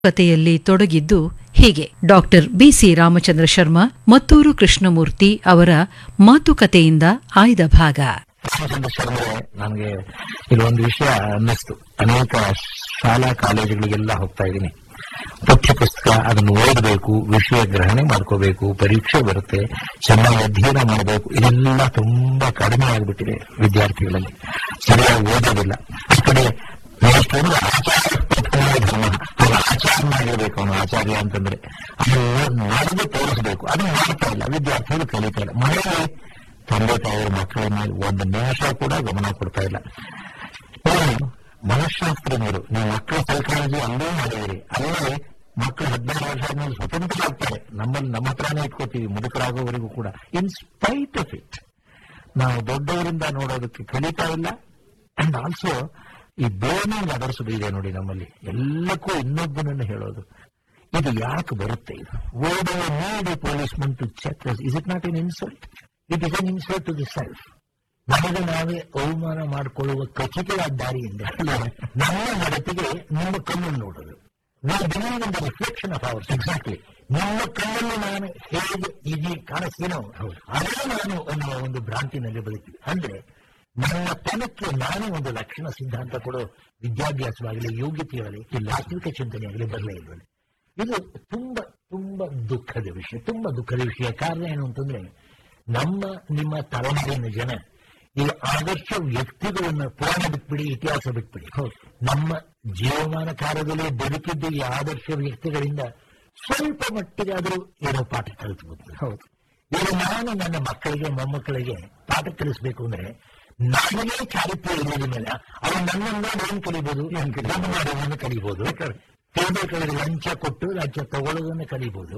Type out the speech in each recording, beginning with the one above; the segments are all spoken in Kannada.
ಕಥೆಯಲ್ಲಿ ತೊಡಗಿದ್ದು ಹೀಗೆ ಡಾಕ್ಟರ್ ಬಿಸಿ ರಾಮಚಂದ್ರ ಶರ್ಮಾ ಮತ್ತೂರು ಕೃಷ್ಣಮೂರ್ತಿ ಅವರ ಮಾತುಕತೆಯಿಂದ ಆಯ್ದ ಭಾಗ ರಾಮಚಂದ್ರ ಶರ್ಮೆ ನನಗೆ ಇಲ್ಲೊಂದು ವಿಷಯ ಅನ್ನಿಸ್ತು ಅನೇಕ ಶಾಲಾ ಕಾಲೇಜುಗಳಿಗೆಲ್ಲ ಹೋಗ್ತಾ ಇದ್ದೀನಿ ಪಠ್ಯ ಪುಸ್ತಕ ಅದನ್ನು ಓದಬೇಕು ವಿಷಯ ಗ್ರಹಣೆ ಮಾಡ್ಕೋಬೇಕು ಪರೀಕ್ಷೆ ಬರುತ್ತೆ ಚೆನ್ನಾಗಿ ಅಧ್ಯಯನ ಮಾಡಬೇಕು ಇದೆಲ್ಲ ತುಂಬಾ ಕಡಿಮೆ ಆಗಿಬಿಟ್ಟಿದೆ ವಿದ್ಯಾರ್ಥಿಗಳಲ್ಲಿ ಸರಿಯಾಗಿ ಓದೋದಿಲ್ಲ ಆ ಕಡೆ ಮೇಷ್ಟ್ರು ಆಚಾರ ಧರ್ಮ ಅವ್ರು ಆಚಾರನಾಗಿರ್ಬೇಕು ಅವನು ಆಚಾರ್ಯ ಅಂತಂದ್ರೆ ಅದನ್ನು ನಡೆದು ತೋರಿಸಬೇಕು ಅದನ್ನು ಮಾಡ್ತಾ ಇಲ್ಲ ವಿದ್ಯಾರ್ಥಿಗಳು ಕಲಿತಾ ಇಲ್ಲ ಮನೆಯಲ್ಲಿ ತಂದೆ ತಾಯಿಯರ ಮಕ್ಕಳ ಮೇಲೆ ಒಂದು ನಿಮಿಷ ಕೂಡ ಗಮನ ಕೊಡ್ತಾ ಇಲ್ಲ ಇನ್ನು ಮನಃಶಾಸ್ತ್ರಜ್ಞರು ನೀವು ಮಕ್ಕಳ ಸೈಕಾಲಜಿ ಅಲ್ಲೇ ಮಾಡಿದಿರಿ ಅಲ್ಲೇ ಮಕ್ಕಳು ಹದಿನಾರು ವರ್ಷ ಆದ್ಮೇಲೆ ಸ್ವತಂತ್ರ ಆಗ್ತಾರೆ ನಮ್ಮಲ್ಲಿ ನಮ್ಮ ಹತ್ರನೇ ಇಟ್ಕೋತೀವಿ ಮುದುಕರಾಗೋವರೆಗೂ ಕೂಡ ಇನ್ ಸ್ಪೈಟ್ ಆಫ್ ಇಟ್ ನಾವು ದೊಡ್ಡವರಿಂದ ನೋಡೋದಕ್ಕೆ ಕಲಿತಾ ಇಲ್ಲ ಅಂಡ್ ಆಲ್ಸೋ ಈ ಬ್ಲೇಮಿಂಗ್ ಅದರ್ಸ್ ಇದೆ ನೋಡಿ ನಮ್ಮಲ್ಲಿ ಎಲ್ಲಕ್ಕೂ ಇನ್ನೊಬ್ಬನನ್ನು ಹೇಳೋದು ಇದು ಯಾಕೆ ಬರುತ್ತೆ ಇದು word need policeman to check is it not in insult it is an insult to the self ನಮಗೆ ನಾವೇ ಅವಮಾನ ಮಾಡಿಕೊಳ್ಳುವ ಖಚಿತವಾದ ದಾರಿಯಿಂದ ನಮ್ಮ ನಡತೆಗೆ ನಿಮ್ಮ ಕಣ್ಣನ್ನು ನೋಡೋದು ನಾವು believe in the reflection of ours exactly ನಿಮ್ಮ ಕಣ್ಣಲ್ಲಿ ನಾನು ಹೇಗೆ ಇದೆ ಕಾಣಿಸ್ತೀನೋ ಅದೇ ನಾನು ಅನ್ನುವ ಒಂದು ಭ್ರಾಂತಿನಲ್ಲಿ ಬದುಕ್ತೀವಿ ಅಂದ್ರೆ ನನ್ನ ತನಕ್ಕೆ ನಾನೇ ಒಂದು ಲಕ್ಷಣ ಸಿದ್ಧಾಂತ ಕೊಡೋ ವಿದ್ಯಾಭ್ಯಾಸವಾಗಲಿ ಯೋಗ್ಯತೆಯಾಗಲಿ ವಾಸ್ತವಿಕ ಚಿಂತನೆಯಾಗಲಿ ಬರಲೇ ಇಲ್ವಲ್ಲ ಇದು ತುಂಬಾ ತುಂಬಾ ದುಃಖದ ವಿಷಯ ತುಂಬಾ ದುಃಖದ ವಿಷಯ ಕಾರಣ ಏನು ಅಂತಂದ್ರೆ ನಮ್ಮ ನಿಮ್ಮ ತಲೆಮಾರಿನ ಜನ ಈ ಆದರ್ಶ ವ್ಯಕ್ತಿಗಳನ್ನ ಪುರಾಣ ಬಿಟ್ಬಿಡಿ ಇತಿಹಾಸ ಬಿಟ್ಬಿಡಿ ನಮ್ಮ ಜೀವಮಾನ ಕಾಲದಲ್ಲಿ ಬದುಕಿದ್ದ ಈ ಆದರ್ಶ ವ್ಯಕ್ತಿಗಳಿಂದ ಸ್ವಲ್ಪ ಮಟ್ಟಿಗೆ ಆದರೂ ಏನೋ ಪಾಠ ಕಲಿಸಬಹುದು ಹೌದು ಈಗ ನಾನು ನನ್ನ ಮಕ್ಕಳಿಗೆ ಮೊಮ್ಮಕ್ಕಳಿಗೆ ಪಾಠ ಕಲಿಸಬೇಕು ಅಂದ್ರೆ ನನಗೆ ಚಾರಿತ್ರ್ಯ ಇರೋದ್ರ ಮೇಲೆ ಅವ್ರು ನನ್ನನ್ನ ಏನ್ ಕಲಿಬಹುದು ನಮ್ಮ ಮಾಡೋದನ್ನು ಕಲಿಬಹುದು ಟೇಬಲ್ ಕೆಳಗೆ ಲಂಚ ಕೊಟ್ಟು ಲಂಚ ತಗೊಳ್ಳೋದನ್ನ ಕಲಿಬಹುದು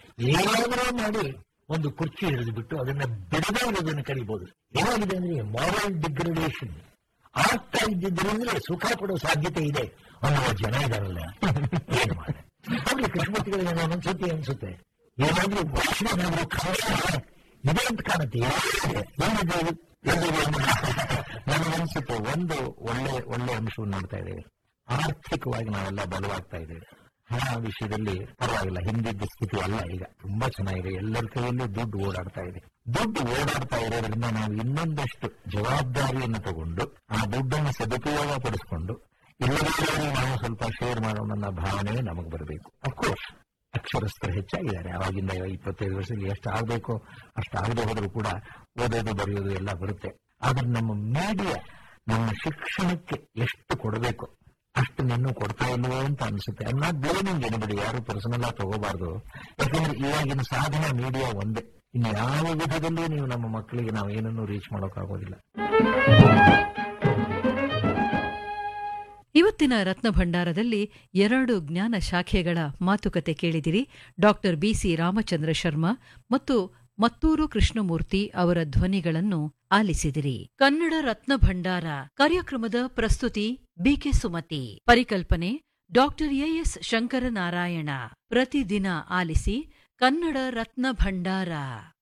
ಏನಾದರೂ ಮಾಡಿ ಒಂದು ಕುರ್ಚಿ ಹಿಡಿದು ಬಿಟ್ಟು ಅದನ್ನ ಬಿಡದೇ ಇರೋದನ್ನು ಕಲಿಬಹುದು ಏನಾಗಿದೆ ಅಂದ್ರೆ ಮಾರಲ್ ಡಿಗ್ರೇಡೇಷನ್ ಆಗ್ತಾ ಇದ್ದಿದ್ರಿಂದ ಸುಖ ಪಡೋ ಸಾಧ್ಯತೆ ಇದೆ ಅನ್ನುವ ಜನ ಇದಾರಲ್ಲ ಏನು ಮಾಡ ಅವ್ರಿಗೆ ಕೃಷ್ಣಮೂರ್ತಿಗಳಿಗೆ ಒಂದೊಂದ್ಸತಿ ಅನ್ಸುತ್ತೆ ಏನಾದ್ರೂ ವರ್ಷನಾದ್ರೂ ಕಾರಣ ಇದೆ ಅಂತ ಕಾಣುತ್ತೆ ಏನಿದೆ? ಏನಿದೆ ಇದು? ಏನಿದೆ ಅನ್ನೋದು? ನನಗನ್ಸುತ್ತೆ ಒಂದು ಒಳ್ಳೆ ಒಳ್ಳೆ ಅಂಶವನ್ನು ನೋಡ್ತಾ ಇದ್ದೇವೆ ಆರ್ಥಿಕವಾಗಿ ನಾವೆಲ್ಲ ಬಲವಾಗ್ತಾ ಇದ್ದೇವೆ ಹಣ ವಿಷಯದಲ್ಲಿ ಪರವಾಗಿಲ್ಲ ಹಿಂದಿದ್ದ ಸ್ಥಿತಿ ಅಲ್ಲ ಈಗ ತುಂಬಾ ಚೆನ್ನಾಗಿದೆ ಎಲ್ಲರ ಕೈಯಲ್ಲೂ ದುಡ್ಡು ಓಡಾಡ್ತಾ ಇದೆ ದುಡ್ಡು ಓಡಾಡ್ತಾ ಇರೋದ್ರಿಂದ ನಾವು ಇನ್ನೊಂದಷ್ಟು ಜವಾಬ್ದಾರಿಯನ್ನು ತಗೊಂಡು ಆ ದುಡ್ಡನ್ನು ಸದುಪಯೋಗ ಪಡಿಸಿಕೊಂಡು ಇಲ್ಲದಿದ್ದರೆ ನಾವು ಸ್ವಲ್ಪ ಶೇರ್ ಮಾಡೋಣ ಅನ್ನೋ ಭಾವನೆ ನಮಗೆ ಬರಬೇಕು ಅಫ್ಕೋರ್ಸ್ ಅಕ್ಷರಸ್ಥರು ಹೆಚ್ಚಾಗಿದ್ದಾರೆ ಆವಾಗಿಂದ ಇಪ್ಪತ್ತೈದು ವರ್ಷದಲ್ಲಿ ಎಷ್ಟು ಆಗಬೇಕೋ ಅಷ್ಟು ಆಗದೆ ಹೋದರೂ ಕೂಡ ಓದೋದು ಬರೆಯೋದು ಎಲ್ಲ ಬರುತ್ತೆ ಆದ್ರೆ ನಮ್ಮ ಮೀಡಿಯಾ ನಮ್ಮ ಶಿಕ್ಷಣಕ್ಕೆ ಎಷ್ಟು ಕೊಡಬೇಕು ಅಷ್ಟು ನಿನ್ನೂ ಕೊಡ್ತಾ ಇಲ್ವೋ ಅಂತ ಅನ್ಸುತ್ತೆ ಅನ್ನ ಬ್ಲೇಮಿಂಗ್ ಎನಿಬಿಡಿ ಯಾರು ಪರ್ಸನಲ್ ಆಗಿ ತಗೋಬಾರ್ದು ಯಾಕಂದ್ರೆ ಇವಾಗಿನ ಸಾಧನ ಮೀಡಿಯಾ ಒಂದೇ ಇನ್ನು ಯಾವ ವಿಧದಲ್ಲೂ ನೀವು ನಮ್ಮ ಮಕ್ಕಳಿಗೆ ನಾವು ಏನನ್ನೂ ರೀಚ್ ಮಾಡೋಕ್ಕಾಗೋದಿಲ್ಲ ಇವತ್ತಿನ ರತ್ನ ಭಂಡಾರದಲ್ಲಿ ಎರಡು ಜ್ಞಾನ ಶಾಖೆಗಳ ಮಾತುಕತೆ ಕೇಳಿದಿರಿ ಡಾಕ್ಟರ್ ಬಿಸಿ ರಾಮಚಂದ್ರ ಶರ್ಮಾ ಮತ್ತು ಮತ್ತೂರು ಕೃಷ್ಣಮೂರ್ತಿ ಅವರ ಧ್ವನಿಗಳನ್ನು ಆಲಿಸಿದಿರಿ ಕನ್ನಡ ರತ್ನ ಭಂಡಾರ ಕಾರ್ಯಕ್ರಮದ ಪ್ರಸ್ತುತಿ ಬಿಕೆ ಸುಮತಿ ಪರಿಕಲ್ಪನೆ ಡಾಕ್ಟರ್ ಎಎಸ್ ಶಂಕರನಾರಾಯಣ ಪ್ರತಿದಿನ ಆಲಿಸಿ ಕನ್ನಡ ರತ್ನ ಭಂಡಾರ